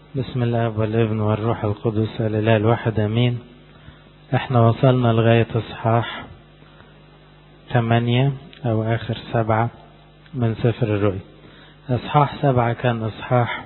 بسم الله والابن والروح القدس الاله الواحد امين احنا وصلنا لغاية اصحاح ثمانية او اخر سبعة من سفر الرؤيا اصحاح سبعة كان اصحاح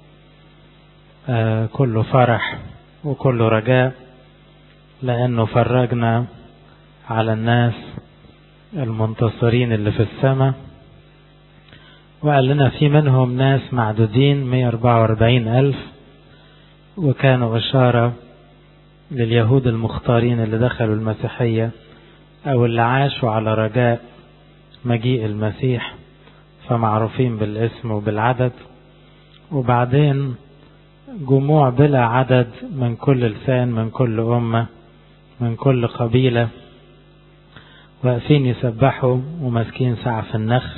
آه كله فرح وكله رجاء لانه فرجنا على الناس المنتصرين اللي في السماء وقال لنا في منهم ناس معدودين 144 ألف وكانوا إشارة لليهود المختارين اللي دخلوا المسيحية أو اللي عاشوا على رجاء مجيء المسيح فمعروفين بالاسم وبالعدد وبعدين جموع بلا عدد من كل لسان من كل أمة من كل قبيلة واقفين يسبحوا وماسكين سعف النخل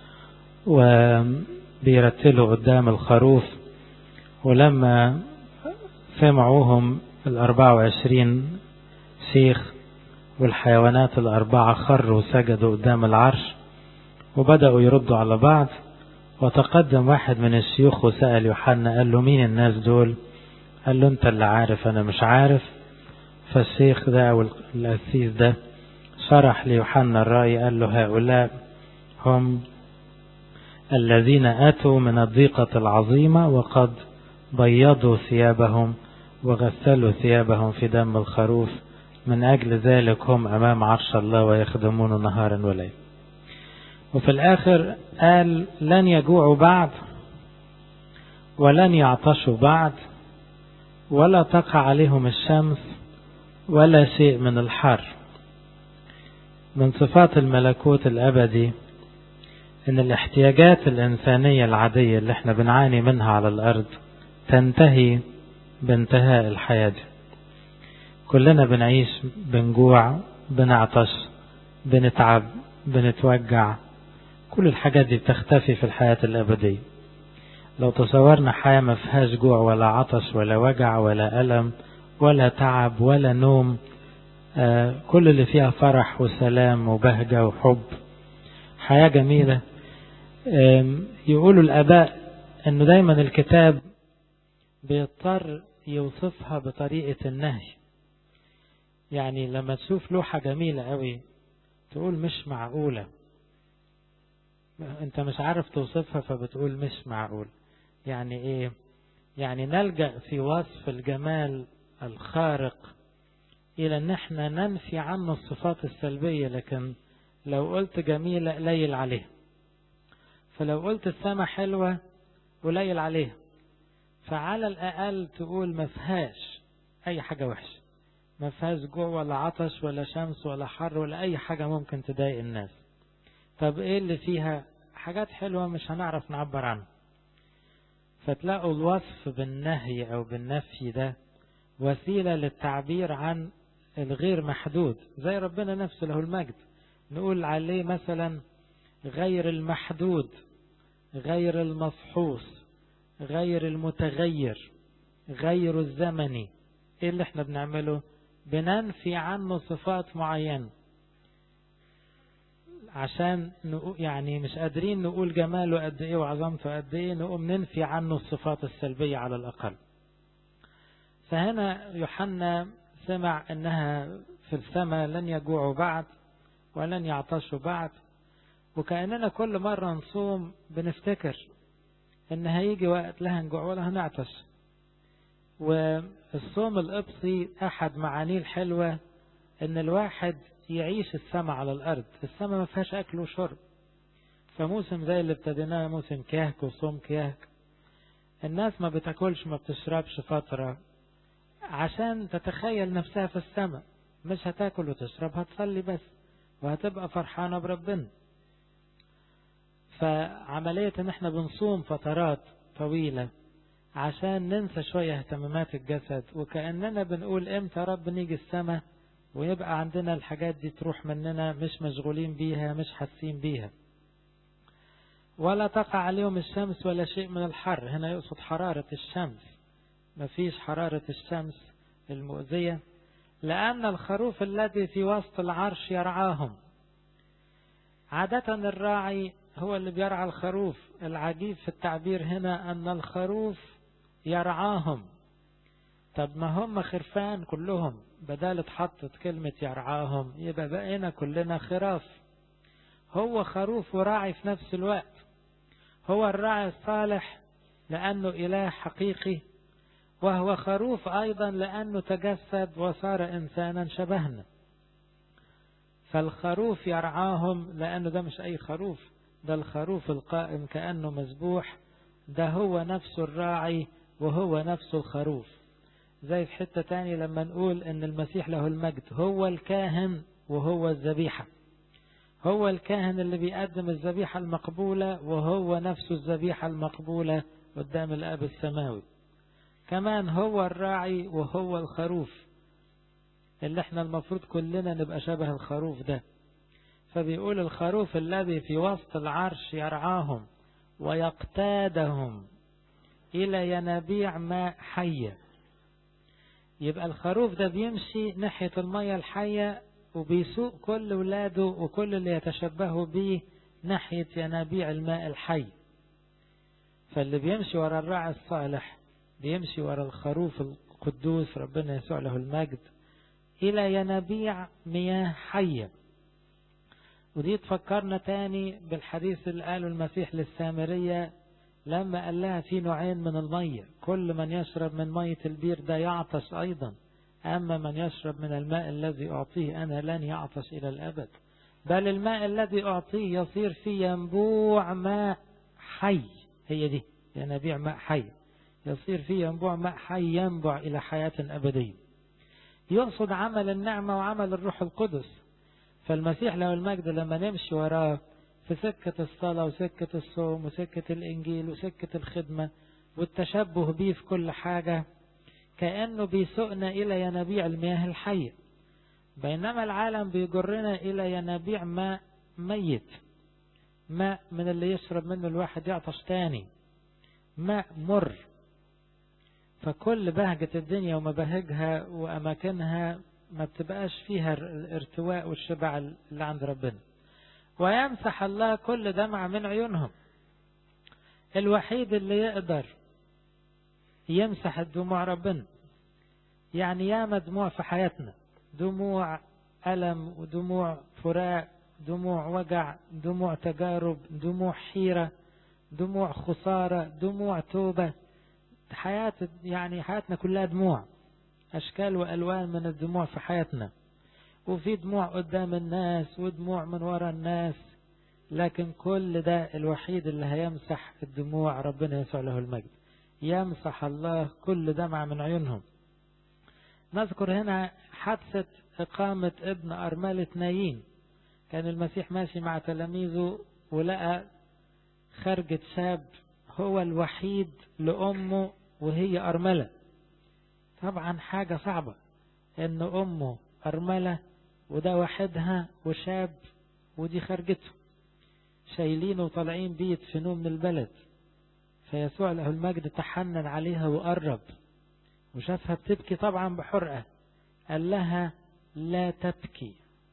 وبيرتلوا قدام الخروف ولما سمعوهم الأربعة وعشرين شيخ والحيوانات الأربعة خروا وسجدوا قدام العرش وبدأوا يردوا على بعض وتقدم واحد من الشيوخ وسأل يوحنا قال له مين الناس دول قال له انت اللي عارف انا مش عارف فالشيخ ده او القسيس ده شرح ليوحنا الرأي قال له هؤلاء هم الذين أتوا من الضيقة العظيمة وقد بيضوا ثيابهم وغسلوا ثيابهم في دم الخروف من أجل ذلك هم أمام عرش الله ويخدمون نهارا وليلا وفي الآخر قال لن يجوعوا بعد ولن يعطشوا بعد ولا تقع عليهم الشمس ولا شيء من الحر من صفات الملكوت الأبدي ان الاحتياجات الانسانية العادية اللي احنا بنعاني منها على الارض تنتهي بانتهاء الحياة دي كلنا بنعيش بنجوع بنعطش بنتعب بنتوجع كل الحاجات دي بتختفي في الحياة الأبدية لو تصورنا حياة ما فيهاش جوع ولا عطش ولا وجع ولا ألم ولا تعب ولا نوم آه كل اللي فيها فرح وسلام وبهجة وحب حياة جميلة يقولوا الآباء أنه دايما الكتاب بيضطر يوصفها بطريقة النهي يعني لما تشوف لوحة جميلة قوي تقول مش معقولة انت مش عارف توصفها فبتقول مش معقول يعني ايه يعني نلجأ في وصف الجمال الخارق الى ان احنا ننفي عنه الصفات السلبية لكن لو قلت جميلة قليل عليها فلو قلت السماء حلوة قليل عليها فعلى الأقل تقول ما فيهاش أي حاجة وحشة ما فيهاش جوع ولا عطش ولا شمس ولا حر ولا أي حاجة ممكن تضايق الناس طب إيه اللي فيها حاجات حلوة مش هنعرف نعبر عنها فتلاقوا الوصف بالنهي أو بالنفي ده وسيلة للتعبير عن الغير محدود زي ربنا نفسه له المجد نقول عليه مثلا غير المحدود غير المفحوص غير المتغير غير الزمني ايه اللي احنا بنعمله بننفي عنه صفات معينة عشان يعني مش قادرين نقول جماله قد ايه وعظمته قد ايه نقوم ننفي عنه الصفات السلبية على الأقل فهنا يوحنا سمع انها في السماء لن يجوعوا بعد ولن يعطشوا بعد وكأننا كل مرة نصوم بنفتكر ان هيجي وقت لا هنجوع ولا هنعطش والصوم القبطي احد معانيه الحلوة ان الواحد يعيش السماء على الارض السماء ما فيهاش اكل وشرب فموسم زي اللي ابتديناه موسم كيهك وصوم كيهك الناس ما بتاكلش ما بتشربش فترة عشان تتخيل نفسها في السماء مش هتاكل وتشرب هتصلي بس وهتبقى فرحانة بربنا فعملية ان احنا بنصوم فترات طويلة عشان ننسى شوية اهتمامات الجسد وكأننا بنقول امتى رب نيجي السماء ويبقى عندنا الحاجات دي تروح مننا مش مشغولين بيها مش حاسين بيها ولا تقع عليهم الشمس ولا شيء من الحر هنا يقصد حرارة الشمس مفيش حرارة الشمس المؤذية لأن الخروف الذي في وسط العرش يرعاهم عادة الراعي هو اللي بيرعى الخروف العجيب في التعبير هنا أن الخروف يرعاهم طب ما هم خرفان كلهم بدال اتحطت كلمة يرعاهم يبقى بقينا كلنا خراف هو خروف وراعي في نفس الوقت هو الراعي الصالح لأنه إله حقيقي وهو خروف أيضا لأنه تجسد وصار إنسانا شبهنا فالخروف يرعاهم لأنه ده مش أي خروف ده الخروف القائم كأنه مذبوح ده هو نفسه الراعي وهو نفسه الخروف زي في حتة تاني لما نقول ان المسيح له المجد هو الكاهن وهو الذبيحة هو الكاهن اللي بيقدم الذبيحة المقبولة وهو نفسه الذبيحة المقبولة قدام الآب السماوي كمان هو الراعي وهو الخروف اللي احنا المفروض كلنا نبقى شبه الخروف ده فبيقول الخروف الذي في وسط العرش يرعاهم ويقتادهم إلى ينابيع ماء حية يبقى الخروف ده بيمشي ناحية المية الحية وبيسوق كل ولاده وكل اللي يتشبهوا به ناحية ينابيع الماء الحي فاللي بيمشي ورا الراعي الصالح بيمشي ورا الخروف القدوس ربنا يسوع له المجد إلى ينابيع مياه حية ودي تفكرنا تاني بالحديث اللي قاله المسيح للسامرية لما قال لها في نوعين من المية كل من يشرب من مية البير ده يعطش أيضا أما من يشرب من الماء الذي أعطيه أنا لن يعطش إلى الأبد بل الماء الذي أعطيه يصير فيه ينبوع ماء حي هي دي ينابيع ماء حي يصير فيه ينبوع ماء حي ينبع إلى حياة أبدية يقصد عمل النعمة وعمل الروح القدس فالمسيح له المجد لما نمشي وراه في سكة الصلاة وسكة الصوم وسكة الإنجيل وسكة الخدمة والتشبه بيه في كل حاجة كأنه بيسوقنا إلى ينابيع المياه الحية بينما العالم بيجرنا إلى ينابيع ماء ميت ماء من اللي يشرب منه الواحد يعطش تاني ماء مر فكل بهجة الدنيا ومباهجها وأماكنها ما بتبقاش فيها الارتواء والشبع اللي عند ربنا ويمسح الله كل دمع من عيونهم الوحيد اللي يقدر يمسح الدموع ربنا يعني ياما دموع في حياتنا دموع ألم ودموع فراق دموع وجع دموع تجارب دموع حيرة دموع خسارة دموع توبة حياة يعني حياتنا كلها دموع أشكال وألوان من الدموع في حياتنا وفي دموع قدام الناس ودموع من وراء الناس لكن كل ده الوحيد اللي هيمسح الدموع ربنا يسوع له المجد يمسح الله كل دمع من عيونهم نذكر هنا حادثة إقامة ابن أرملة نايين كان المسيح ماشي مع تلاميذه ولقى خرجة شاب هو الوحيد لأمه وهي أرملة طبعا حاجة صعبة إن أمه أرملة وده واحدها وشاب ودي خرجته شايلينه وطالعين بيه يدفنوه من البلد فيسوع له المجد تحنن عليها وقرب وشافها بتبكي طبعا بحرقة قال لها لا تبكي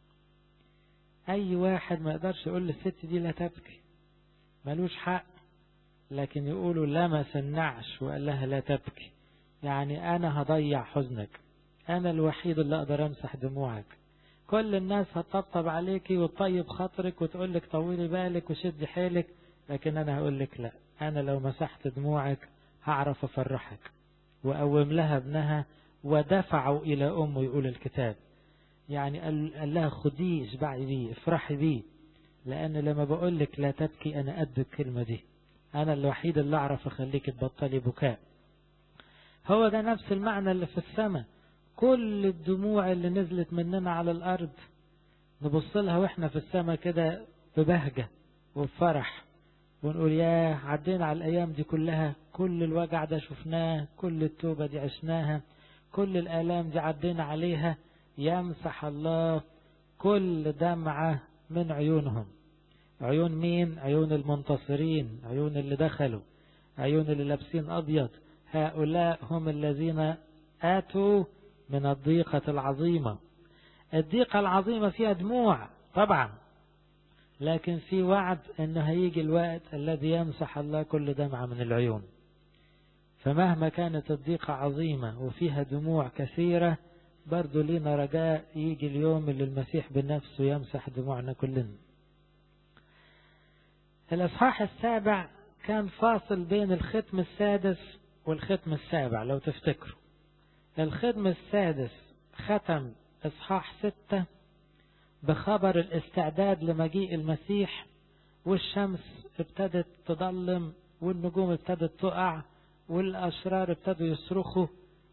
أي واحد ما يقدرش يقول للست دي لا تبكي ملوش حق لكن يقولوا لمس النعش وقال لها لا تبكي يعني أنا هضيع حزنك أنا الوحيد اللي أقدر أمسح دموعك كل الناس هتطبطب عليكي وتطيب خاطرك وتقول لك طولي بالك وشدي حيلك لكن أنا هقول لك لا أنا لو مسحت دموعك هعرف أفرحك وأوم لها ابنها ودفعوا إلى أمه يقول الكتاب يعني قال لها خديه اشبعي بيه افرحي بيه لأن لما بقول لك لا تبكي أنا قد الكلمة دي أنا الوحيد اللي أعرف أخليك تبطلي بكاء هو ده نفس المعنى اللي في السماء كل الدموع اللي نزلت مننا على الأرض نبص لها وإحنا في السماء كده ببهجة وبفرح ونقول يا عدينا على الأيام دي كلها كل الوجع ده شفناه كل التوبة دي عشناها كل الآلام دي عدينا عليها يمسح الله كل دمعة من عيونهم عيون مين عيون المنتصرين عيون اللي دخلوا عيون اللي لابسين أبيض هؤلاء هم الذين آتوا من الضيقة العظيمة الضيقة العظيمة فيها دموع طبعا لكن في وعد انه هيجي الوقت الذي يمسح الله كل دمعة من العيون فمهما كانت الضيقة عظيمة وفيها دموع كثيرة برضو لينا رجاء يجي اليوم اللي المسيح بنفسه يمسح دموعنا كلنا الإصحاح السابع كان فاصل بين الختم السادس والختم السابع لو تفتكروا الختم السادس ختم إصحاح ستة بخبر الاستعداد لمجيء المسيح والشمس ابتدت تضلم والنجوم ابتدت تقع والأشرار ابتدوا يصرخوا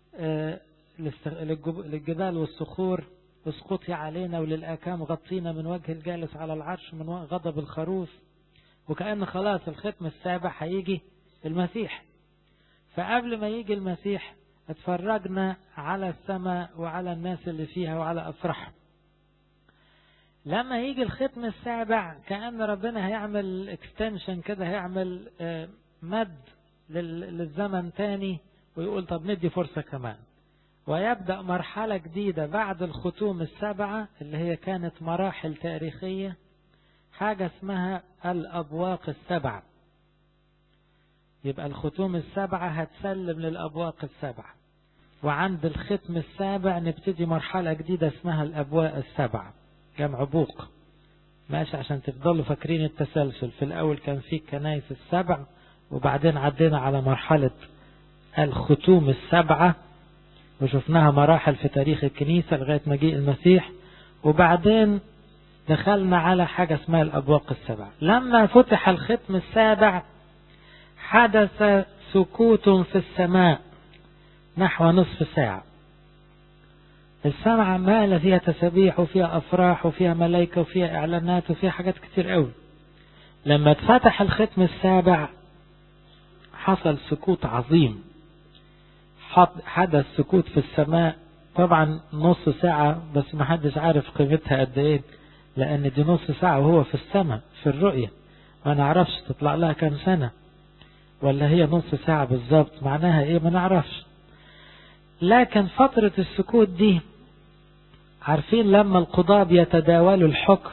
للجبال والصخور اسقطي علينا وللآكام غطينا من وجه الجالس على العرش من غضب الخروف وكأن خلاص الختم السابع هيجي المسيح فقبل ما يجي المسيح اتفرجنا على السماء وعلى الناس اللي فيها وعلى أفراحهم لما يجي الختم السابع كأن ربنا هيعمل اكستنشن كده هيعمل مد للزمن تاني ويقول طب ندي فرصة كمان ويبدأ مرحلة جديدة بعد الختوم السبعة اللي هي كانت مراحل تاريخية حاجة اسمها الأبواق السبعة يبقى الختوم السبعة هتسلم للأبواق السبعة وعند الختم السابع نبتدي مرحلة جديدة اسمها الأبواق السبعة جمع بوق ماشي عشان تفضلوا فاكرين التسلسل في الأول كان في كنايس السبع وبعدين عدينا على مرحلة الختوم السبعة وشفناها مراحل في تاريخ الكنيسة لغاية مجيء المسيح وبعدين دخلنا على حاجة اسمها الأبواق السبعة لما فتح الختم السابع حدث سكوت في السماء نحو نصف ساعة السماء عمالة فيها تسابيح وفيها أفراح وفيها ملائكة وفيها إعلانات وفيها حاجات كتير قوي لما اتفتح الختم السابع حصل سكوت عظيم حدث سكوت في السماء طبعا نص ساعة بس ما حدش عارف قيمتها قد ايه لان دي نص ساعة وهو في السماء في الرؤية ما نعرفش تطلع لها كام سنة ولا هي نص ساعة بالظبط معناها ايه ما نعرفش لكن فترة السكوت دي عارفين لما القضاة بيتداولوا الحكم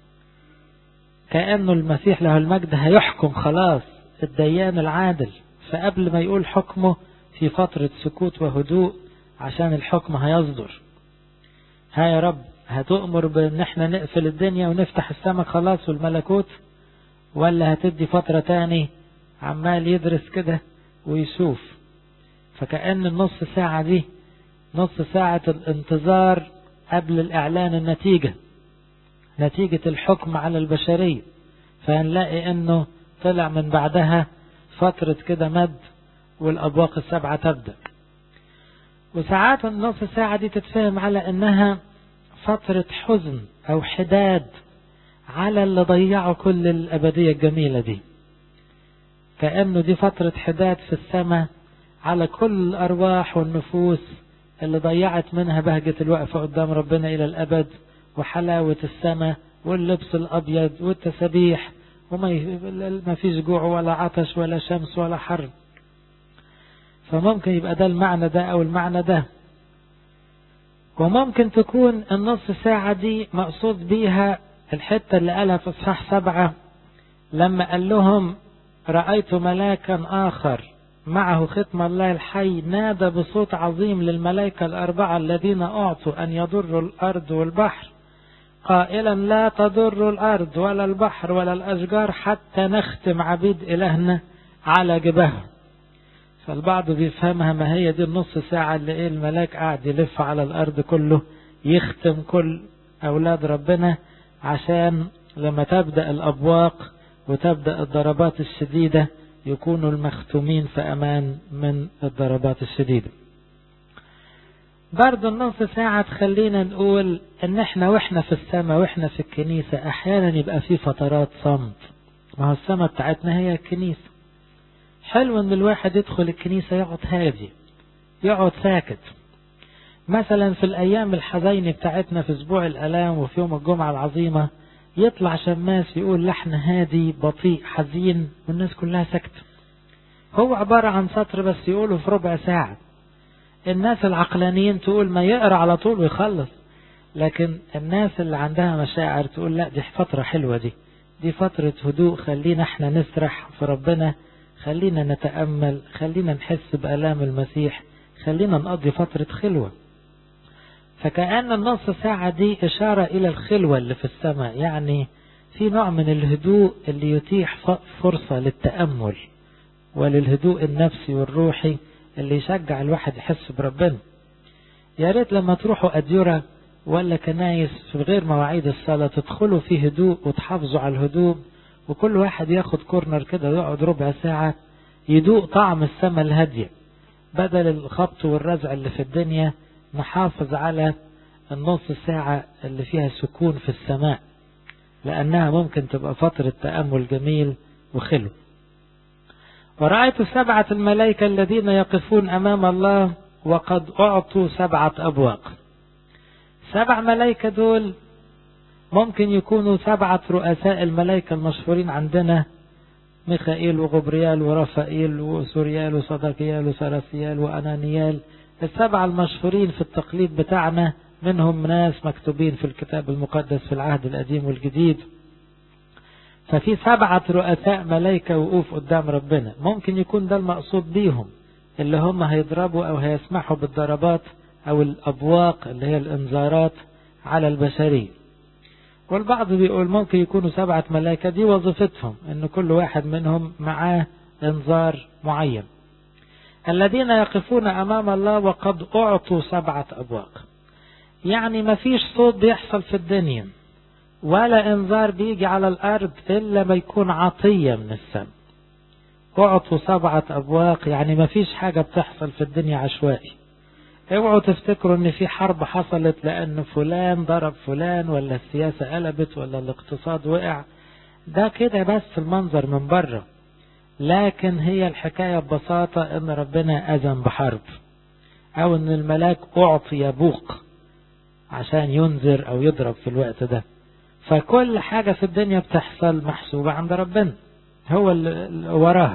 كأنه المسيح له المجد هيحكم خلاص الديان العادل فقبل ما يقول حكمه في فترة سكوت وهدوء عشان الحكم هيصدر ها يا رب هتؤمر بان احنا نقفل الدنيا ونفتح السماء خلاص والملكوت ولا هتدي فترة تاني عمال يدرس كده ويشوف فكأن النص ساعة دي نص ساعة الانتظار قبل الإعلان النتيجة نتيجة الحكم على البشرية فهنلاقي انه طلع من بعدها فترة كده مد والأبواق السبعة تبدأ وساعات النص ساعة دي تتفهم على انها فترة حزن او حداد على اللي ضيعوا كل الأبدية الجميلة دي كأنه دي فترة حداد في السماء على كل الأرواح والنفوس اللي ضيعت منها بهجة الوقفة قدام ربنا إلى الأبد وحلاوة السماء واللبس الأبيض والتسبيح وما فيش جوع ولا عطش ولا شمس ولا حر فممكن يبقى ده المعنى ده أو المعنى ده وممكن تكون النص ساعة دي مقصود بيها الحتة اللي قالها في إصحاح سبعة لما قال لهم رأيت ملاكا آخر معه ختم الله الحي نادى بصوت عظيم للملائكة الأربعة الذين أعطوا أن يضروا الأرض والبحر قائلا لا تضر الأرض ولا البحر ولا الأشجار حتى نختم عبيد إلهنا على جبههم فالبعض بيفهمها ما هي دي النص ساعة اللي ايه الملاك قاعد يلف على الأرض كله يختم كل أولاد ربنا عشان لما تبدأ الأبواق وتبدأ الضربات الشديدة يكونوا المختومين في أمان من الضربات الشديدة برضه النص ساعة تخلينا نقول ان احنا واحنا في السماء واحنا في الكنيسة احيانا يبقى في فترات صمت ما هو السماء بتاعتنا هي الكنيسة حلو ان الواحد يدخل الكنيسة يقعد هادي يقعد ساكت مثلا في الايام الحزينة بتاعتنا في اسبوع الالام وفي يوم الجمعة العظيمة يطلع شماس يقول لحن هادي بطيء حزين والناس كلها ساكتة هو عبارة عن سطر بس يقوله في ربع ساعة الناس العقلانيين تقول ما يقرأ على طول ويخلص لكن الناس اللي عندها مشاعر تقول لا دي فترة حلوة دي دي فترة هدوء خلينا احنا نسرح في ربنا خلينا نتأمل خلينا نحس بألام المسيح خلينا نقضي فترة خلوة فكأن النص ساعة دي إشارة إلى الخلوة اللي في السماء يعني في نوع من الهدوء اللي يتيح فرصة للتأمل وللهدوء النفسي والروحي اللي يشجع الواحد يحس بربنا يا ريت لما تروحوا أديرة ولا كنايس في غير مواعيد الصلاة تدخلوا في هدوء وتحافظوا على الهدوء وكل واحد ياخد كورنر كده ويقعد ربع ساعة يدوق طعم السماء الهادية بدل الخبط والرزع اللي في الدنيا نحافظ على النص ساعة اللي فيها سكون في السماء لأنها ممكن تبقى فترة تأمل جميل وخلو ورأيت سبعة الملائكة الذين يقفون أمام الله وقد أعطوا سبعة أبواق سبع ملائكة دول ممكن يكونوا سبعة رؤساء الملائكة المشهورين عندنا ميخائيل وغبريال ورفائيل وسوريال وصدقيال وسرافيال وأنانيال السبعة المشهورين في التقليد بتاعنا منهم ناس مكتوبين في الكتاب المقدس في العهد القديم والجديد ففي سبعة رؤساء ملائكة وقوف قدام ربنا ممكن يكون ده المقصود بيهم اللي هم هيضربوا أو هيسمحوا بالضربات أو الأبواق اللي هي الإنذارات على البشرية والبعض بيقول ممكن يكونوا سبعة ملائكة دي وظيفتهم ان كل واحد منهم معاه انذار معين الذين يقفون امام الله وقد اعطوا سبعة ابواق يعني ما فيش صوت بيحصل في الدنيا ولا انذار بيجي على الارض الا ما يكون عطية من السماء اعطوا سبعة ابواق يعني ما فيش حاجة بتحصل في الدنيا عشوائي اوعوا تفتكروا ان في حرب حصلت لان فلان ضرب فلان ولا السياسة قلبت ولا الاقتصاد وقع ده كده بس المنظر من بره لكن هي الحكاية ببساطة ان ربنا اذن بحرب او ان الملاك اعطي بوق عشان ينذر او يضرب في الوقت ده فكل حاجة في الدنيا بتحصل محسوبة عند ربنا هو اللي وراها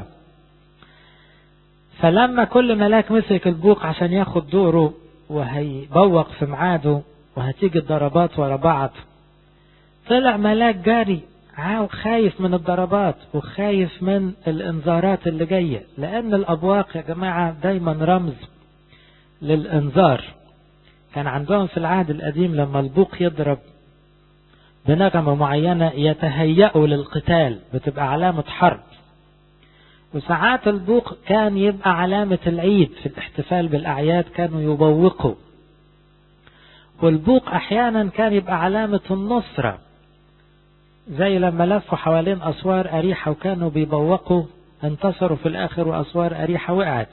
فلما كل ملاك مسك البوق عشان ياخد دوره وهيبوق في ميعاده وهتيجي الضربات ورا بعض طلع ملاك جاري خايف من الضربات وخايف من الانذارات اللي جاية لان الابواق يا جماعة دايما رمز للانذار كان عندهم في العهد القديم لما البوق يضرب بنغمة معينة يتهيأوا للقتال بتبقى علامة حرب وساعات البوق كان يبقى علامة العيد في الاحتفال بالأعياد كانوا يبوقوا والبوق أحيانا كان يبقى علامة النصرة زي لما لفوا حوالين أسوار أريحة وكانوا بيبوقوا انتصروا في الآخر وأسوار أريحة وقعت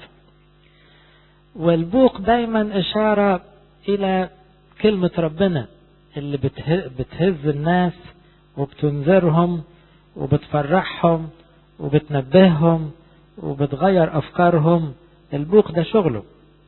والبوق دايما إشارة إلى كلمة ربنا اللي بتهز الناس وبتنذرهم وبتفرحهم وبتنبههم وبتغير أفكارهم البوق ده شغله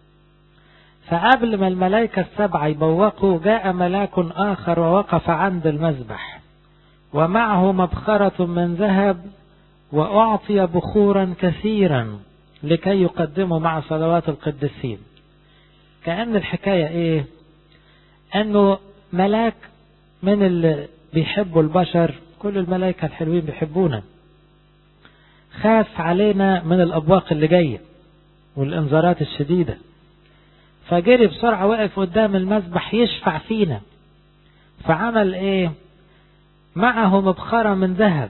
فقبل ما الملائكة السبعة يبوقوا جاء ملاك آخر ووقف عند المذبح ومعه مبخرة من ذهب وأعطي بخورا كثيرا لكي يقدموا مع صلوات القديسين كأن الحكاية إيه أنه ملاك من اللي بيحبوا البشر كل الملائكة الحلوين بيحبونا خاف علينا من الأبواق اللي جاية والإنذارات الشديدة فجري بسرعة وقف قدام المذبح يشفع فينا فعمل ايه معه مبخرة من ذهب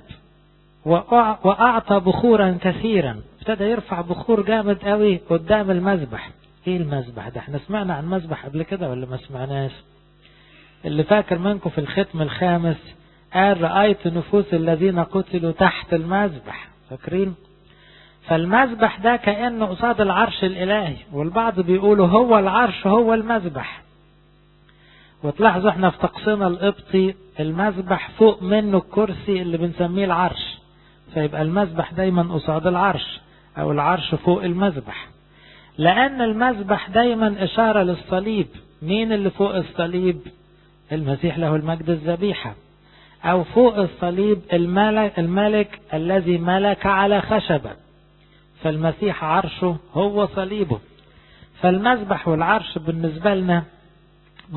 وأعطى بخورا كثيرا ابتدى يرفع بخور جامد قوي قدام المذبح ايه المذبح ده احنا سمعنا عن مذبح قبل كده ولا ما سمعناش اللي فاكر منكم في الختم الخامس قال رأيت نفوس الذين قتلوا تحت المذبح فاكرين فالمذبح ده كأنه قصاد العرش الإلهي والبعض بيقولوا هو العرش هو المذبح وتلاحظوا احنا في طقسنا القبطي المذبح فوق منه الكرسي اللي بنسميه العرش فيبقى المذبح دايما قصاد العرش او العرش فوق المذبح لان المذبح دايما اشارة للصليب مين اللي فوق الصليب المسيح له المجد الذبيحة او فوق الصليب الملك, الملك الذي ملك على خشبة فالمسيح عرشه هو صليبه فالمذبح والعرش بالنسبة لنا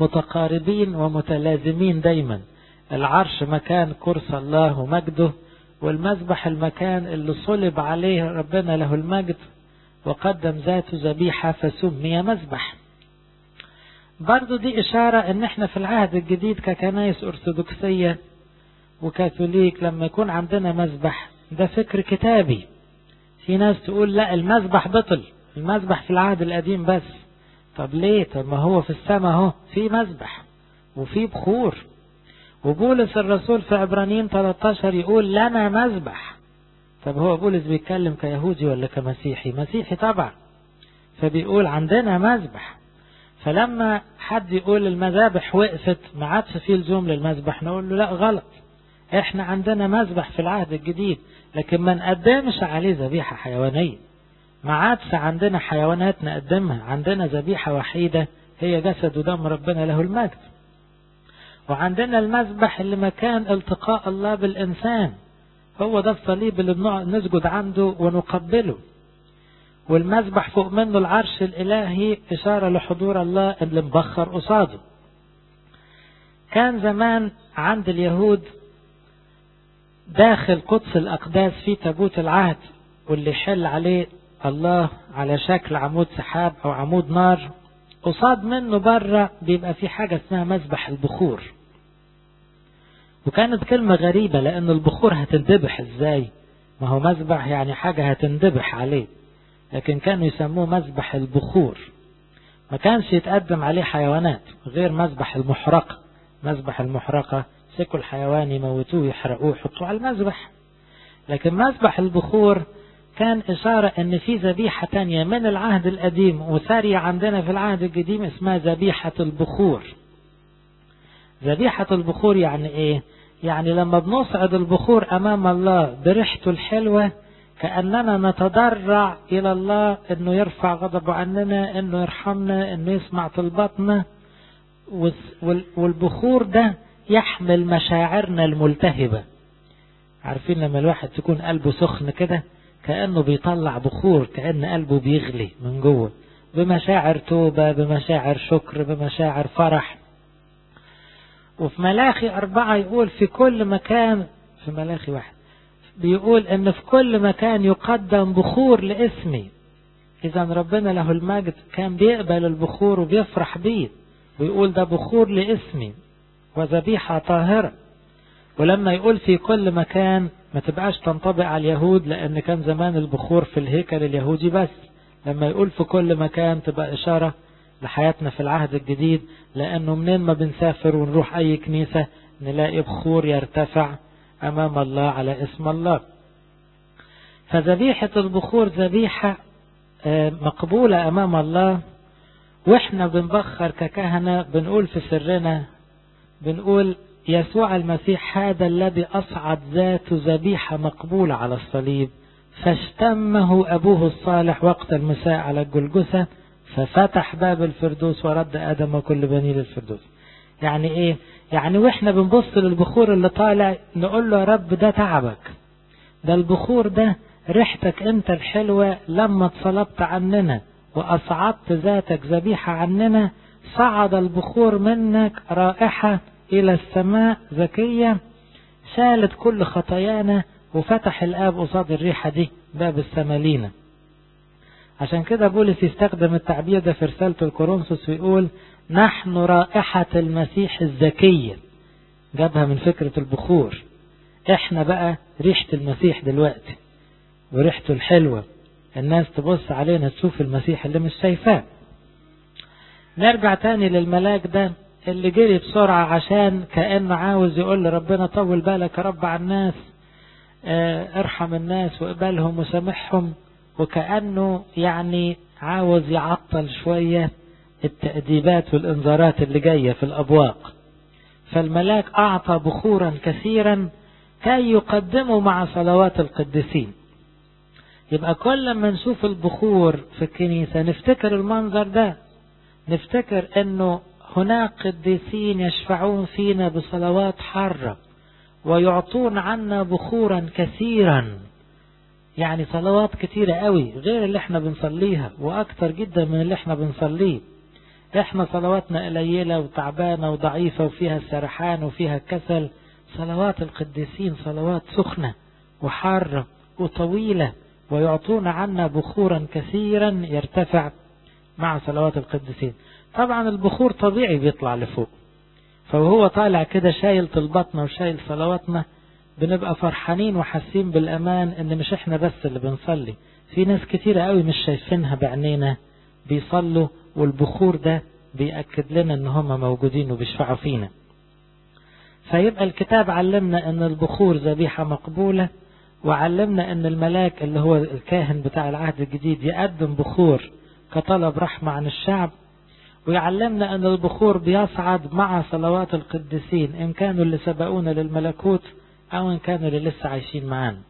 متقاربين ومتلازمين دايما العرش مكان كرسي الله ومجده والمذبح المكان اللي صلب عليه ربنا له المجد وقدم ذاته ذبيحة فسمي مذبح برضو دي إشارة إن إحنا في العهد الجديد ككنايس أرثوذكسية وكاثوليك لما يكون عندنا مذبح ده فكر كتابي في ناس تقول لا المذبح بطل المذبح في العهد القديم بس طب ليه طب ما هو في السماء اهو في مذبح وفي بخور وبولس الرسول في عبرانيين 13 يقول لنا مذبح طب هو بولس بيتكلم كيهودي ولا كمسيحي مسيحي طبعا فبيقول عندنا مذبح فلما حد يقول المذابح وقفت ما عادش فيه لزوم للمذبح نقول له لا غلط احنا عندنا مذبح في العهد الجديد لكن ما نقدمش عليه ذبيحة حيوانية ما عادش عندنا حيوانات نقدمها عندنا ذبيحة وحيدة هي جسد ودم ربنا له المجد وعندنا المذبح اللي مكان التقاء الله بالإنسان هو ده الصليب اللي نسجد عنده ونقبله والمذبح فوق منه العرش الإلهي إشارة لحضور الله اللي مبخر قصاده كان زمان عند اليهود داخل قدس الأقداس في تابوت العهد واللي يحل عليه الله على شكل عمود سحاب أو عمود نار قصاد منه بره بيبقى في حاجة اسمها مذبح البخور وكانت كلمة غريبة لأن البخور هتندبح ازاي ما هو مذبح يعني حاجة هتندبح عليه لكن كانوا يسموه مذبح البخور ما كانش يتقدم عليه حيوانات غير مذبح المحرقة مذبح المحرقة يمسكوا الحيوان يموتوه يحرقوه يحطوه على المذبح لكن مذبح البخور كان إشارة أن في ذبيحة تانية من العهد القديم وسارية عندنا في العهد القديم اسمها ذبيحة البخور ذبيحة البخور يعني إيه؟ يعني لما بنصعد البخور أمام الله بريحته الحلوة كأننا نتضرع إلى الله أنه يرفع غضبه عننا أنه يرحمنا أنه يسمع طلباتنا والبخور ده يحمل مشاعرنا الملتهبة عارفين لما الواحد تكون قلبه سخن كده كأنه بيطلع بخور كأن قلبه بيغلي من جوه بمشاعر توبة بمشاعر شكر بمشاعر فرح وفي ملاخي أربعة يقول في كل مكان في ملاخي واحد بيقول ان في كل مكان يقدم بخور لاسمي اذا ربنا له المجد كان بيقبل البخور وبيفرح بيه ويقول ده بخور لاسمي وذبيحة طاهرة ولما يقول في كل مكان ما تبقاش تنطبق على اليهود لأن كان زمان البخور في الهيكل اليهودي بس لما يقول في كل مكان تبقى إشارة لحياتنا في العهد الجديد لأنه منين ما بنسافر ونروح أي كنيسة نلاقي بخور يرتفع أمام الله على اسم الله فذبيحة البخور ذبيحة مقبولة أمام الله وإحنا بنبخر ككهنة بنقول في سرنا بنقول يسوع المسيح هذا الذي أصعد ذاته ذبيحة مقبولة على الصليب فاشتمه أبوه الصالح وقت المساء على الجلجثة ففتح باب الفردوس ورد آدم وكل بني للفردوس يعني إيه يعني وإحنا بنبص للبخور اللي طالع نقول له يا رب ده تعبك ده البخور ده ريحتك أنت الحلوة لما اتصلبت عننا وأصعدت ذاتك ذبيحة عننا صعد البخور منك رائحة إلى السماء ذكية شالت كل خطايانا وفتح الآب قصاد الريحة دي باب السماء لينا عشان كده بولس يستخدم التعبير ده في رسالته الكورنثوس ويقول نحن رائحة المسيح الذكية جابها من فكرة البخور احنا بقى ريحة المسيح دلوقتي وريحته الحلوة الناس تبص علينا تشوف المسيح اللي مش شايفاه نرجع تاني للملاك ده اللي جري بسرعة عشان كأنه عاوز يقول لربنا طول بالك يا رب على الناس اه ارحم الناس واقبلهم وسامحهم وكأنه يعني عاوز يعطل شوية التأديبات والإنذارات اللي جاية في الأبواق فالملاك أعطى بخورا كثيرا كي يقدموا مع صلوات القديسين يبقى كل ما نشوف البخور في الكنيسة نفتكر المنظر ده نفتكر انه هناك قديسين يشفعون فينا بصلوات حارة ويعطون عنا بخورا كثيرا يعني صلوات كتيرة قوي غير اللي احنا بنصليها واكتر جدا من اللي احنا بنصليه احنا صلواتنا قليلة وتعبانة وضعيفة وفيها السرحان وفيها الكسل صلوات القديسين صلوات سخنة وحارة وطويلة ويعطون عنا بخورا كثيرا يرتفع مع صلوات القديسين طبعا البخور طبيعي بيطلع لفوق فهو طالع كده شايل طلباتنا وشايل صلواتنا بنبقى فرحانين وحاسين بالأمان إن مش إحنا بس اللي بنصلي في ناس كتيرة قوي مش شايفينها بعينينا بيصلوا والبخور ده بيأكد لنا إن هم موجودين وبيشفعوا فينا فيبقى الكتاب علمنا إن البخور ذبيحة مقبولة وعلمنا إن الملاك اللي هو الكاهن بتاع العهد الجديد يقدم بخور كطلب رحمة عن الشعب ويعلمنا أن البخور بيصعد مع صلوات القديسين إن كانوا اللي سبقونا للملكوت أو إن كانوا اللي لسه عايشين معانا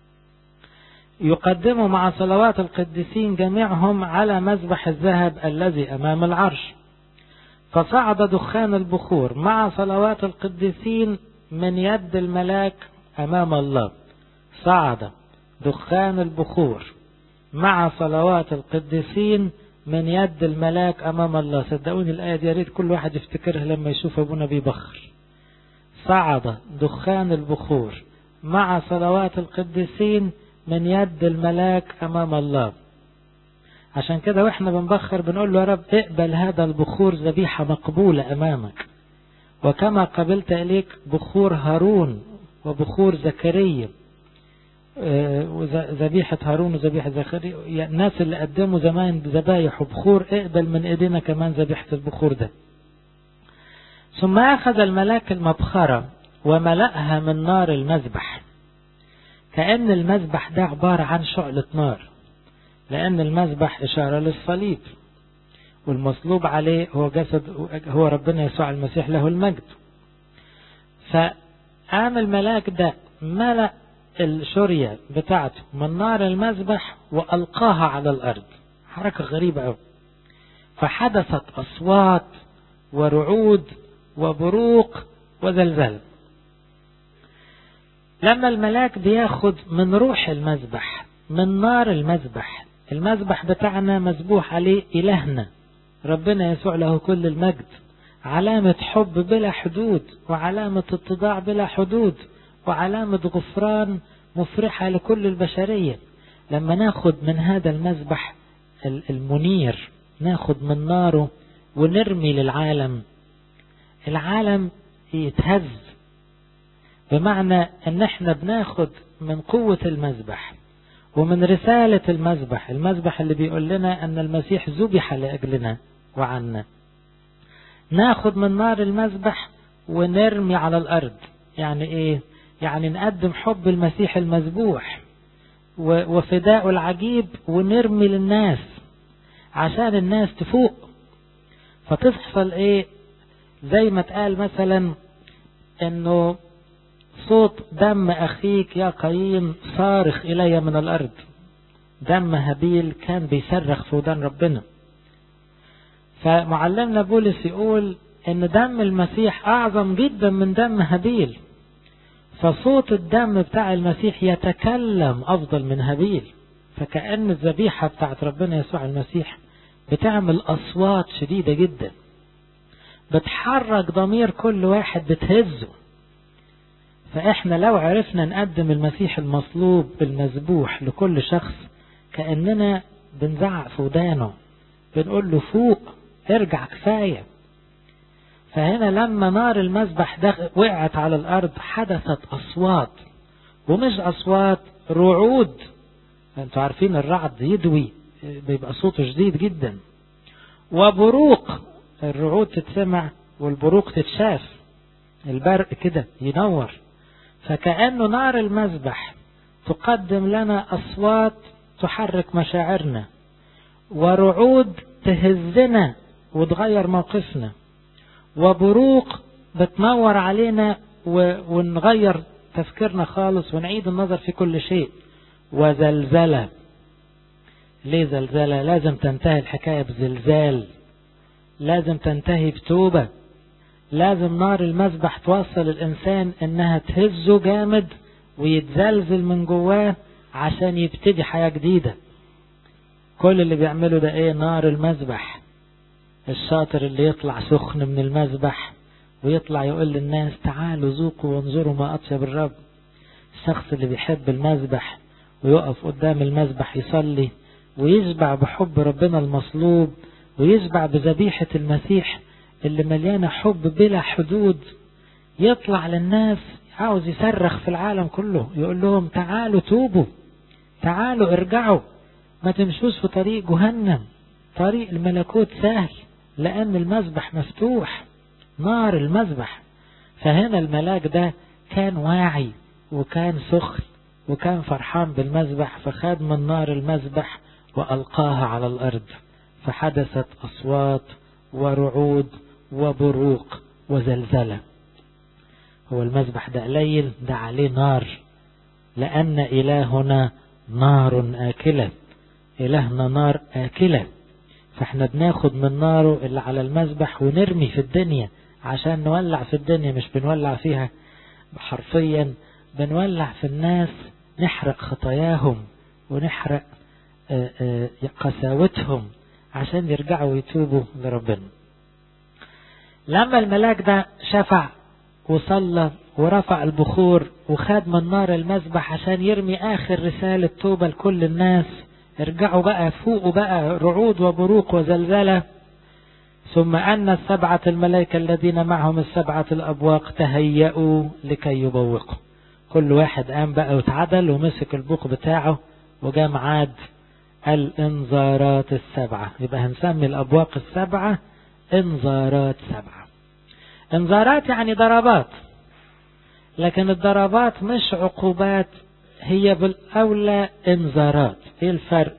يقدموا مع صلوات القديسين جميعهم على مذبح الذهب الذي أمام العرش فصعد دخان البخور مع صلوات القديسين من يد الملاك أمام الله صعد دخان البخور مع صلوات القديسين من يد الملاك أمام الله صدقوني الآية دي يا ريت كل واحد يفتكرها لما يشوف أبونا بيبخر صعد دخان البخور مع صلوات القديسين من يد الملاك أمام الله عشان كده واحنا بنبخر بنقول له يا رب اقبل هذا البخور ذبيحة مقبولة أمامك وكما قبلت إليك بخور هارون وبخور زكريا ذبيحة هارون وذبيحة زكريا الناس اللي قدموا زمان ذبايح وبخور اقبل من ايدينا كمان ذبيحة البخور ده ثم أخذ الملاك المبخرة وملأها من نار المذبح كأن المذبح ده عبارة عن شعلة نار لأن المذبح إشارة للصليب والمصلوب عليه هو جسد هو ربنا يسوع المسيح له المجد فقام الملاك ده ملأ الشرية بتاعته من نار المذبح وألقاها على الأرض حركة غريبة أوي فحدثت أصوات ورعود وبروق وزلزال لما الملاك بياخد من روح المذبح من نار المذبح المذبح بتاعنا مذبوح عليه إلهنا ربنا يسوع له كل المجد علامة حب بلا حدود وعلامة اتضاع بلا حدود وعلامة غفران مفرحة لكل البشرية لما ناخد من هذا المذبح المنير ناخد من ناره ونرمي للعالم العالم يتهز بمعنى ان احنا بناخد من قوة المذبح ومن رسالة المذبح المذبح اللي بيقول لنا ان المسيح ذبح لأجلنا وعنا ناخد من نار المذبح ونرمي على الأرض يعني ايه يعني نقدم حب المسيح المذبوح وفداءه العجيب ونرمي للناس عشان الناس تفوق فتحصل ايه زي ما اتقال مثلا انه صوت دم اخيك يا قايين صارخ الي من الارض دم هابيل كان بيصرخ في ودان ربنا فمعلمنا بولس يقول ان دم المسيح اعظم جدا من دم هابيل فصوت الدم بتاع المسيح يتكلم افضل من هابيل فكأن الذبيحة بتاعت ربنا يسوع المسيح بتعمل اصوات شديدة جدا بتحرك ضمير كل واحد بتهزه فاحنا لو عرفنا نقدم المسيح المصلوب المذبوح لكل شخص كأننا بنزعق في ودانه بنقول له فوق ارجع كفاية فهنا لما نار المذبح ده وقعت على الأرض حدثت أصوات ومش أصوات رعود انتوا عارفين الرعد يدوي بيبقى صوته شديد جدا وبروق الرعود تتسمع والبروق تتشاف البرق كده ينور فكأنه نار المذبح تقدم لنا أصوات تحرك مشاعرنا ورعود تهزنا وتغير موقفنا وبروق بتنور علينا ونغير تفكيرنا خالص ونعيد النظر في كل شيء وزلزلة ليه زلزلة لازم تنتهي الحكاية بزلزال لازم تنتهي بتوبة لازم نار المذبح توصل الإنسان إنها تهزه جامد ويتزلزل من جواه عشان يبتدي حياة جديدة كل اللي بيعمله ده ايه نار المذبح الشاطر اللي يطلع سخن من المذبح ويطلع يقول للناس تعالوا ذوقوا وانظروا ما أطيب الرب الشخص اللي بيحب المذبح ويقف قدام المذبح يصلي ويشبع بحب ربنا المصلوب ويشبع بذبيحة المسيح اللي مليانة حب بلا حدود يطلع للناس عاوز يصرخ في العالم كله يقول لهم تعالوا توبوا تعالوا ارجعوا ما تمشوش في طريق جهنم طريق الملكوت سهل لأن المذبح مفتوح نار المذبح فهنا الملاك ده كان واعي وكان سخن وكان فرحان بالمذبح فخد من نار المذبح وألقاها على الأرض فحدثت أصوات ورعود وبروق وزلزلة هو المذبح ده قليل ده عليه نار لأن إلهنا نار آكلة إلهنا نار آكلة فاحنا بناخد من ناره اللي على المذبح ونرمي في الدنيا عشان نولع في الدنيا مش بنولع فيها حرفيا بنولع في الناس نحرق خطاياهم ونحرق قساوتهم عشان يرجعوا يتوبوا لربنا لما الملاك ده شفع وصلى ورفع البخور وخد من نار المذبح عشان يرمي آخر رسالة توبة لكل الناس ارجعوا بقى فوقوا بقى رعود وبروق وزلزلة ثم أن السبعة الملائكة الذين معهم السبعة الأبواق تهيأوا لكي يبوقوا كل واحد قام بقى واتعدل ومسك البوق بتاعه وجا معاد الانذارات السبعة يبقى هنسمي الأبواق السبعة انذارات سبعة انذارات يعني ضربات لكن الضربات مش عقوبات هي بالأولى انذارات ايه الفرق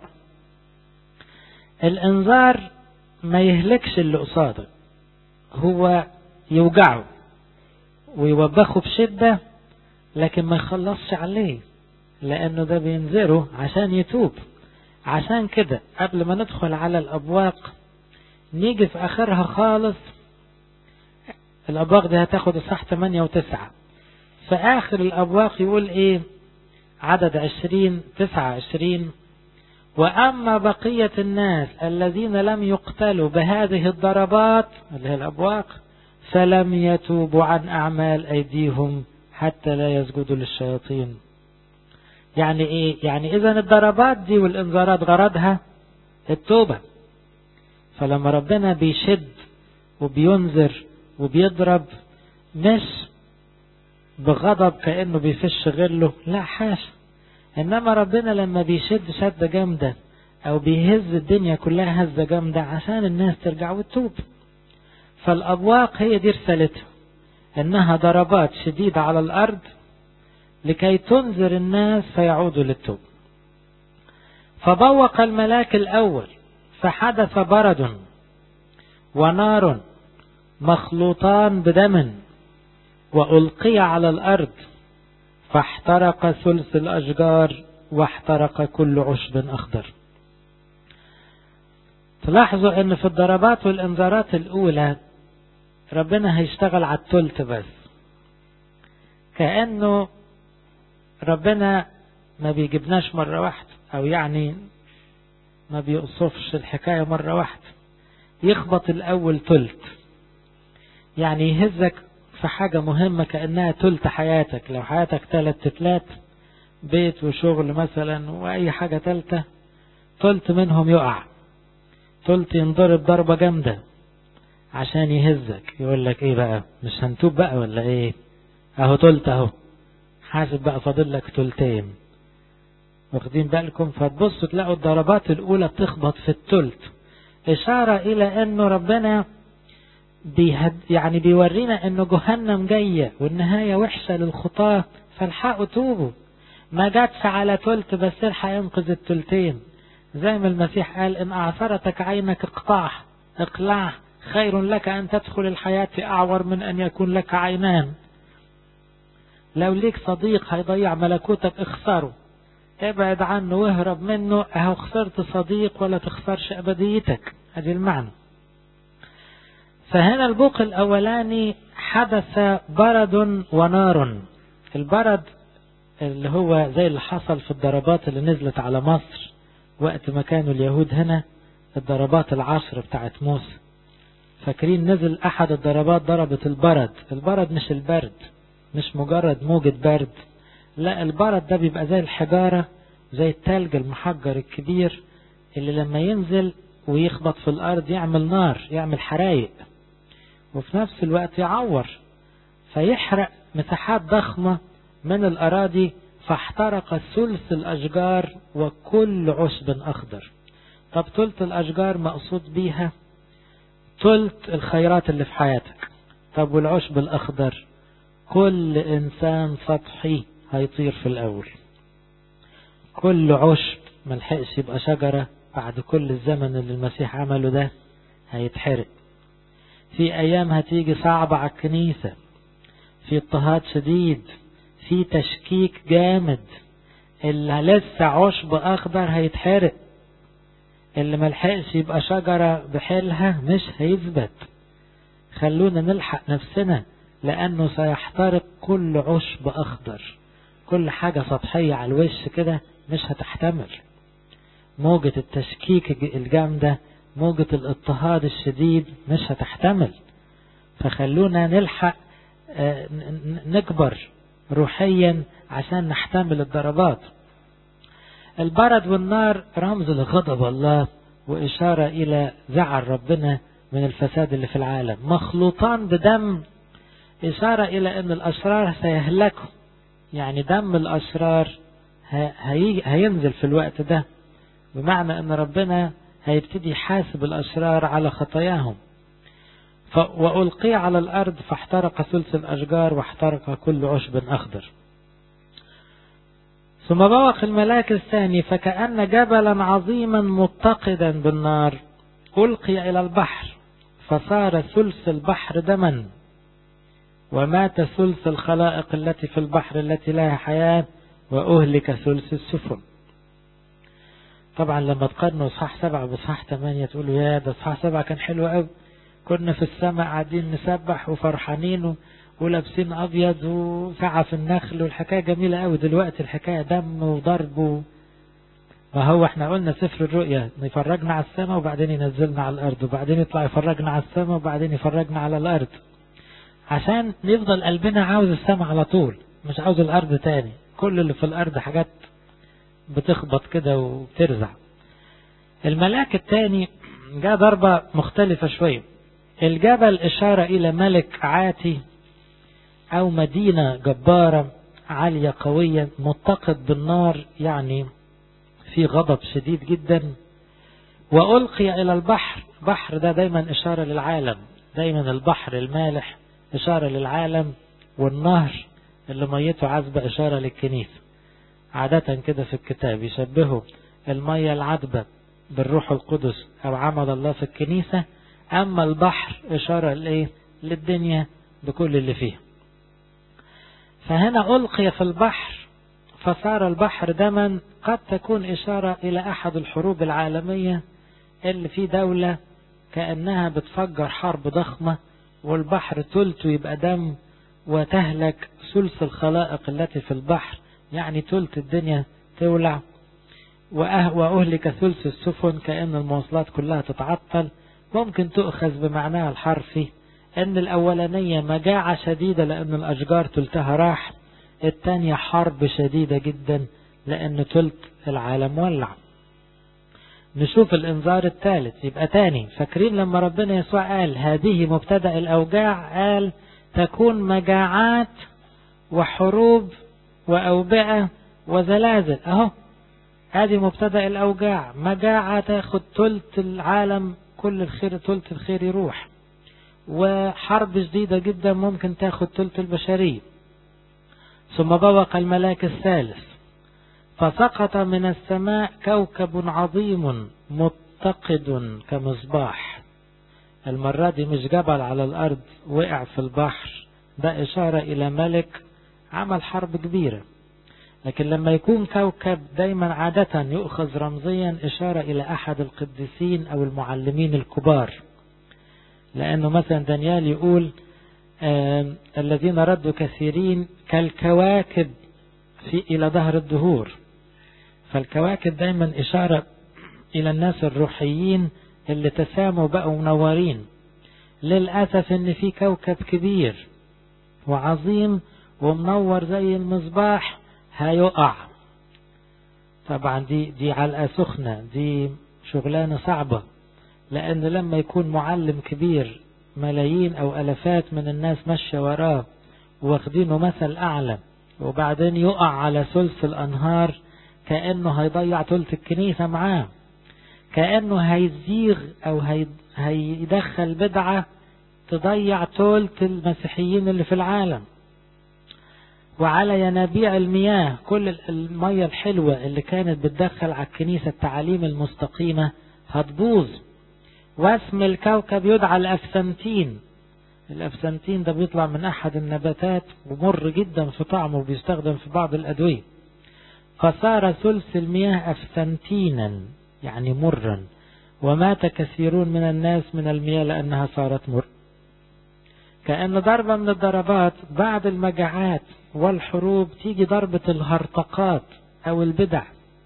الانذار ما يهلكش اللي قصاده هو يوجعه ويوبخه بشدة لكن ما يخلصش عليه لأنه ده بينذره عشان يتوب عشان كده قبل ما ندخل على الأبواق نيجي في آخرها خالص الأبواق دي هتاخد الصح 8 و9 في آخر الأبواق يقول إيه عدد 20 29 وأما بقية الناس الذين لم يقتلوا بهذه الضربات اللي هي الأبواق فلم يتوبوا عن أعمال أيديهم حتى لا يسجدوا للشياطين يعني إيه يعني إذا الضربات دي والإنذارات غرضها التوبة فلما ربنا بيشد وبينذر وبيضرب مش بغضب كأنه بيفش غله لا حاشا إنما ربنا لما بيشد شدة جامدة أو بيهز الدنيا كلها هزة جامدة عشان الناس ترجع وتتوب فالأبواق هي دي رسالتها إنها ضربات شديدة على الأرض لكي تنذر الناس فيعودوا للتوب فبوق الملاك الأول فحدث برد ونار مخلوطان بدم وألقي على الأرض فاحترق ثلث الأشجار واحترق كل عشب أخضر تلاحظوا أن في الضربات والإنذارات الأولى ربنا هيشتغل على الثلث بس كأنه ربنا ما بيجيبناش مرة واحدة أو يعني ما بيقصفش الحكاية مرة واحدة يخبط الأول تلت يعني يهزك في حاجة مهمة كأنها تلت حياتك لو حياتك تلت تتلات بيت وشغل مثلا وأي حاجة تالتة تلت منهم يقع تلت ينضرب ضربة جامدة عشان يهزك يقول لك ايه بقى مش هنتوب بقى ولا ايه اهو تلت اهو حاسب بقى فاضل لك تلتين واخدين بالكم فتبصوا تلاقوا الضربات الاولى بتخبط في التلت اشارة الى انه ربنا بيهد يعني بيورينا انه جهنم جاية والنهاية وحشة للخطاة فالحقوا توبوا ما جاتش على تلت بس الحق ينقذ التلتين زي ما المسيح قال ان اعثرتك عينك اقطعه اقلعه خير لك ان تدخل الحياة اعور من ان يكون لك عينان لو ليك صديق هيضيع ملكوتك اخسره ابعد عنه واهرب منه اهو خسرت صديق ولا تخسرش ابديتك ادي المعنى فهنا البوق الاولاني حدث برد ونار البرد اللي هو زي اللي حصل في الضربات اللي نزلت على مصر وقت ما كانوا اليهود هنا الضربات العشر بتاعت موسى فاكرين نزل احد الضربات ضربت البرد البرد مش البرد مش مجرد موجة برد لا البرد ده بيبقى زي الحجارة زي التلج المحجر الكبير اللي لما ينزل ويخبط في الأرض يعمل نار يعمل حرايق وفي نفس الوقت يعور فيحرق مساحات ضخمة من الأراضي فاحترق ثلث الأشجار وكل عشب أخضر طب ثلث الأشجار مقصود بيها ثلث الخيرات اللي في حياتك طب والعشب الأخضر كل إنسان سطحي هيطير في الأول كل عشب ملحقش يبقى شجرة بعد كل الزمن اللي المسيح عمله ده هيتحرق في أيام هتيجي صعبة على الكنيسة في اضطهاد شديد في تشكيك جامد اللي لسه عشب أخضر هيتحرق اللي ملحقش يبقى شجرة بحيلها مش هيثبت خلونا نلحق نفسنا لأنه سيحترق كل عشب أخضر كل حاجة سطحية على الوش كده مش هتحتمل موجة التشكيك الجامدة موجة الاضطهاد الشديد مش هتحتمل فخلونا نلحق نكبر روحيا عشان نحتمل الضربات البرد والنار رمز لغضب الله وإشارة إلى زعل ربنا من الفساد اللي في العالم مخلوطان بدم إشارة إلى أن الأشرار سيهلكوا يعني دم الأشرار هي هينزل في الوقت ده بمعنى أن ربنا هيبتدي يحاسب الأشرار على خطاياهم وألقي على الأرض فاحترق ثلث الأشجار واحترق كل عشب أخضر ثم بوق الملاك الثاني فكأن جبلا عظيما متقدا بالنار ألقي إلى البحر فصار ثلث البحر دما ومات ثلث الخلائق التي في البحر التي لها حياة وأهلك ثلث السفن طبعا لما تقارنوا اصحاح سبعة باصحاح ثمانية تقولوا يا ده اصحاح سبعة كان حلو قوي كنا في السماء قاعدين نسبح وفرحانين ولابسين ابيض وسعة في النخل والحكاية جميلة قوي دلوقتي الحكاية دم وضرب و... ما هو احنا قلنا سفر الرؤيا يفرجنا على السماء وبعدين ينزلنا على الارض وبعدين يطلع يفرجنا على السماء وبعدين يفرجنا على الارض عشان نفضل قلبنا عاوز السماء على طول مش عاوز الارض تاني كل اللي في الارض حاجات بتخبط كده وبترزع الملاك الثاني جاء ضربة مختلفة شوية الجبل إشارة إلى ملك عاتي أو مدينة جبارة عالية قوية متقد بالنار يعني في غضب شديد جدا وألقي إلى البحر بحر ده دايما إشارة للعالم دايما البحر المالح إشارة للعالم والنهر اللي ميته عذبة إشارة للكنيسة عادة كده في الكتاب يشبهوا المية العذبة بالروح القدس أو عمل الله في الكنيسة أما البحر إشارة لإيه؟ للدنيا بكل اللي فيها فهنا ألقي في البحر فصار البحر دما قد تكون إشارة إلى أحد الحروب العالمية اللي في دولة كأنها بتفجر حرب ضخمة والبحر تلت يبقى دم وتهلك ثلث الخلائق التي في البحر يعني تلت الدنيا تولع وأهلك ثلث السفن كأن المواصلات كلها تتعطل ممكن تؤخذ بمعناها الحرفي أن الأولانية مجاعة شديدة لأن الأشجار تلتها راح الثانية حرب شديدة جدا لأن تلت العالم ولع نشوف الإنذار الثالث يبقى تاني فاكرين لما ربنا يسوع قال هذه مبتدأ الأوجاع قال تكون مجاعات وحروب وأوبئة وزلازل أهو هذه مبتدأ الأوجاع مجاعة تاخد تلت العالم كل الخير تلت الخير يروح وحرب شديدة جدا ممكن تاخد تلت البشرية ثم بوق الملاك الثالث فسقط من السماء كوكب عظيم متقد كمصباح المرة دي مش جبل على الأرض وقع في البحر ده إشارة إلى ملك عمل حرب كبيرة لكن لما يكون كوكب دايما عادة يؤخذ رمزيا إشارة إلى أحد القديسين أو المعلمين الكبار لأنه مثلا دانيال يقول آه الذين ردوا كثيرين كالكواكب في إلى ظهر الدهور فالكواكب دايما إشارة إلى الناس الروحيين اللي تساموا بقوا منورين للأسف إن في كوكب كبير وعظيم ومنور زي المصباح هيقع طبعا دي دي علقة سخنة دي شغلانة صعبة لأن لما يكون معلم كبير ملايين أو ألفات من الناس ماشية وراه واخدينه مثل أعلى وبعدين يقع على ثلث الأنهار كأنه هيضيع ثلث الكنيسة معاه كأنه هيزيغ أو هيدخل بدعة تضيع ثلث المسيحيين اللي في العالم وعلى ينابيع المياه كل المية الحلوة اللي كانت بتدخل على الكنيسة التعاليم المستقيمة هتبوظ واسم الكوكب يدعى الأفسنتين الأفسنتين ده بيطلع من أحد النباتات ومر جدا في طعمه وبيستخدم في بعض الأدوية فصار ثلث المياه أفسنتينا يعني مرا ومات كثيرون من الناس من المياه لأنها صارت مر كأن ضربة من الضربات بعد المجاعات والحروب تيجي ضربة الهرطقات أو البدع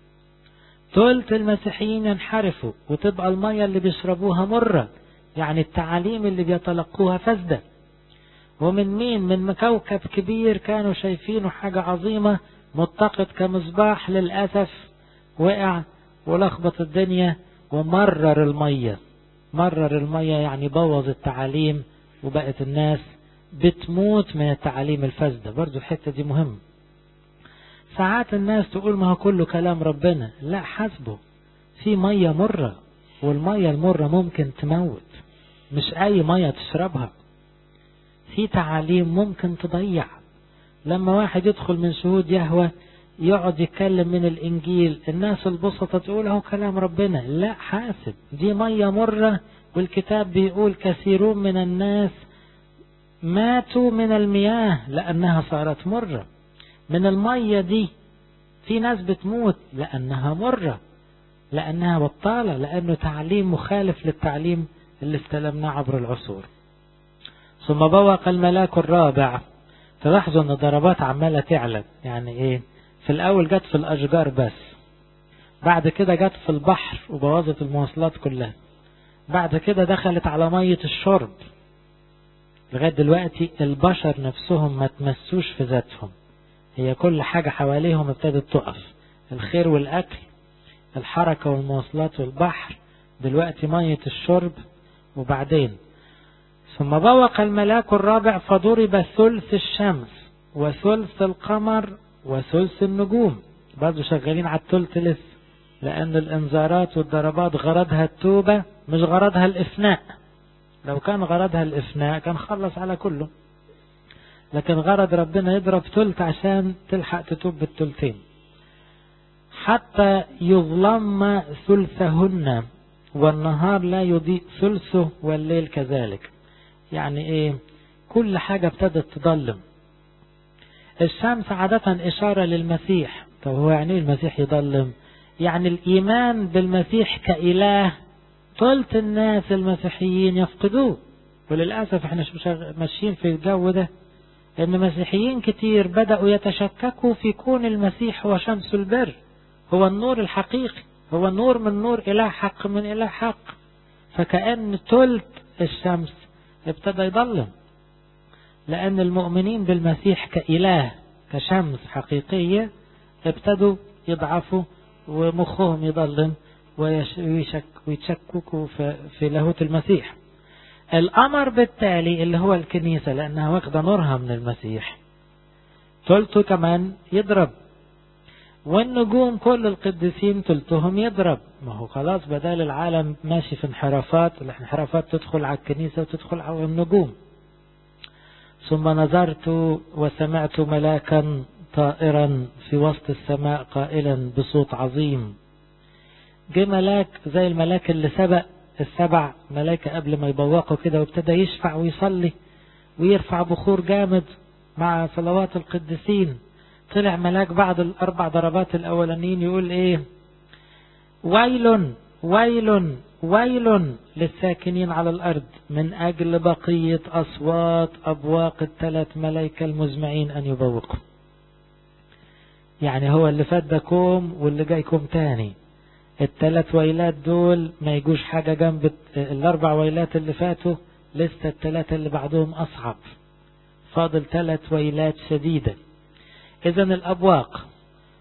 ثلث المسيحيين ينحرفوا وتبقى المية اللي بيشربوها مرة يعني التعاليم اللي بيتلقوها فاسدة ومن مين من كوكب كبير كانوا شايفينه حاجة عظيمة متقد كمصباح للأسف وقع ولخبط الدنيا ومرر المية مرر المية يعني بوظ التعاليم وبقت الناس بتموت من التعاليم الفاسدة برضو الحتة دي مهمة ساعات الناس تقول ما هو كله كلام ربنا لا حسبه في مية مرة والمية المرة ممكن تموت مش أي مية تشربها في تعاليم ممكن تضيع لما واحد يدخل من شهود يهوى يقعد يتكلم من الإنجيل الناس البسطة تقول هو كلام ربنا لا حاسب دي مية مرة والكتاب بيقول كثيرون من الناس ماتوا من المياه لأنها صارت مرة من المية دي في ناس بتموت لأنها مرة لأنها بطالة لأنه تعليم مخالف للتعليم اللي استلمناه عبر العصور ثم بوق الملاك الرابع تلاحظوا ان الضربات عمالة تعلى يعني ايه في الاول جت في الاشجار بس بعد كده جت في البحر وبوظت المواصلات كلها بعد كده دخلت على مية الشرب لغاية دلوقتي البشر نفسهم ما تمسوش في ذاتهم هي كل حاجة حواليهم ابتدت تقف الخير والأكل الحركة والمواصلات والبحر دلوقتي مية الشرب وبعدين ثم بوق الملاك الرابع فضرب ثلث الشمس وثلث القمر وثلث النجوم برضه شغالين على الثلث لسه لأن الإنذارات والضربات غرضها التوبة مش غرضها الإفناء لو كان غرضها الإفناء كان خلص على كله لكن غرض ربنا يضرب ثلث عشان تلحق تتوب بالثلثين حتى يظلم ثلثهن والنهار لا يضيء ثلثه والليل كذلك يعني ايه كل حاجة ابتدت تضلم الشمس عادة إشارة للمسيح طب هو يعني ايه المسيح يضلم يعني الإيمان بالمسيح كإله ثلث الناس المسيحيين يفقدوه وللأسف احنا ماشيين في الجو ده ان مسيحيين كتير بدأوا يتشككوا في كون المسيح هو شمس البر هو النور الحقيقي هو النور من نور إله حق من إله حق فكأن ثلث الشمس ابتدى يضلم لأن المؤمنين بالمسيح كإله كشمس حقيقية ابتدوا يضعفوا ومخهم يضلم ويتشككوا في لاهوت المسيح الأمر بالتالي اللي هو الكنيسة لأنها واخدة نورها من المسيح تلته كمان يضرب والنجوم كل القديسين تلتهم يضرب ما هو خلاص بدال العالم ماشي في انحرافات الانحرافات تدخل على الكنيسة وتدخل على النجوم ثم نظرت وسمعت ملاكا طائرا في وسط السماء قائلا بصوت عظيم جه ملاك زي الملاك اللي سبق السبع ملائكة قبل ما يبوقوا كده وابتدى يشفع ويصلي ويرفع بخور جامد مع صلوات القديسين طلع ملاك بعد الأربع ضربات الأولانيين يقول إيه ويل ويل ويل للساكنين على الأرض من أجل بقية أصوات أبواق الثلاث ملائكة المزمعين أن يبوقوا يعني هو اللي فات ده كوم واللي جاي كوم تاني الثلاث ويلات دول ما يجوش حاجة جنب الأربع ويلات اللي فاتوا لسه الثلاثة اللي بعدهم أصعب فاضل ثلاث ويلات شديدة إذا الأبواق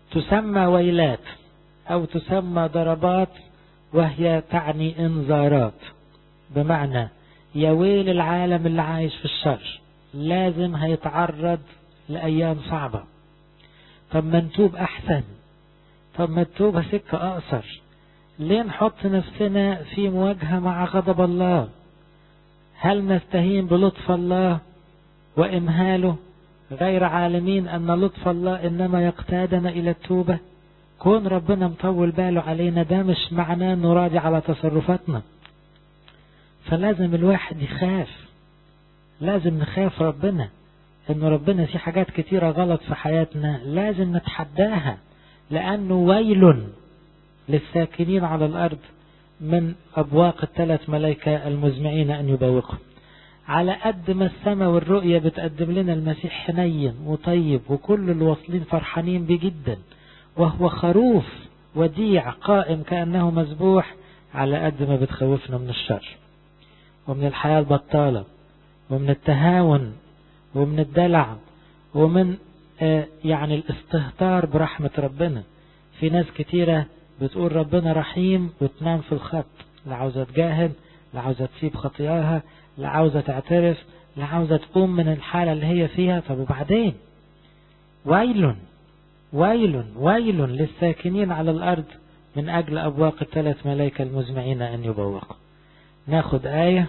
تسمى ويلات أو تسمى ضربات وهي تعني انذارات بمعنى يا ويل العالم اللي عايش في الشر لازم هيتعرض لأيام صعبة طب ما نتوب أحسن طب ما التوبة سكة أقصر ليه نحط نفسنا في مواجهة مع غضب الله هل نستهين بلطف الله وإمهاله غير عالمين أن لطف الله إنما يقتادنا إلى التوبة كون ربنا مطول باله علينا ده مش معناه انه راضي على تصرفاتنا فلازم الواحد يخاف لازم نخاف ربنا انه ربنا في حاجات كتيرة غلط في حياتنا لازم نتحداها لانه ويل للساكنين على الارض من ابواق الثلاث ملائكة المزمعين ان يبوقهم على قد ما السماء والرؤية بتقدم لنا المسيح حنين وطيب وكل الواصلين فرحانين بيه جدا وهو خروف وديع قائم كأنه مذبوح على قد ما بتخوفنا من الشر ومن الحياة البطالة ومن التهاون ومن الدلع ومن آه يعني الاستهتار برحمة ربنا في ناس كتيرة بتقول ربنا رحيم وتنام في الخط لا عاوزة تجاهد لا عاوزة تسيب خطيئها لا عاوزة تعترف لا عاوزة تقوم من الحالة اللي هي فيها طب وبعدين ويل ويل ويل للساكنين على الأرض من أجل أبواق الثلاث ملائكة المزمعين أن يبوقوا ناخد آية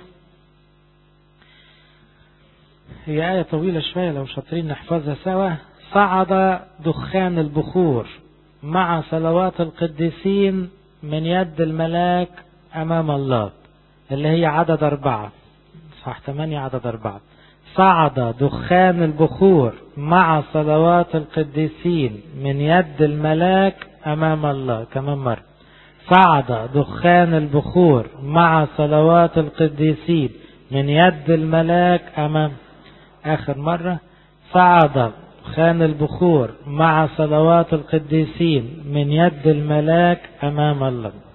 هي آية طويلة شوية لو شاطرين نحفظها سوا صعد دخان البخور مع صلوات القديسين من يد الملاك أمام الله اللي هي عدد أربعة صح ثمانية عدد أربعة صعد دخان البخور مع صلوات القديسين من يد الملاك أمام الله كمان مرة صعد دخان البخور مع صلوات القديسين من يد الملاك أمام آخر مرة صعد دخان البخور مع صلوات القديسين من يد الملاك أمام الله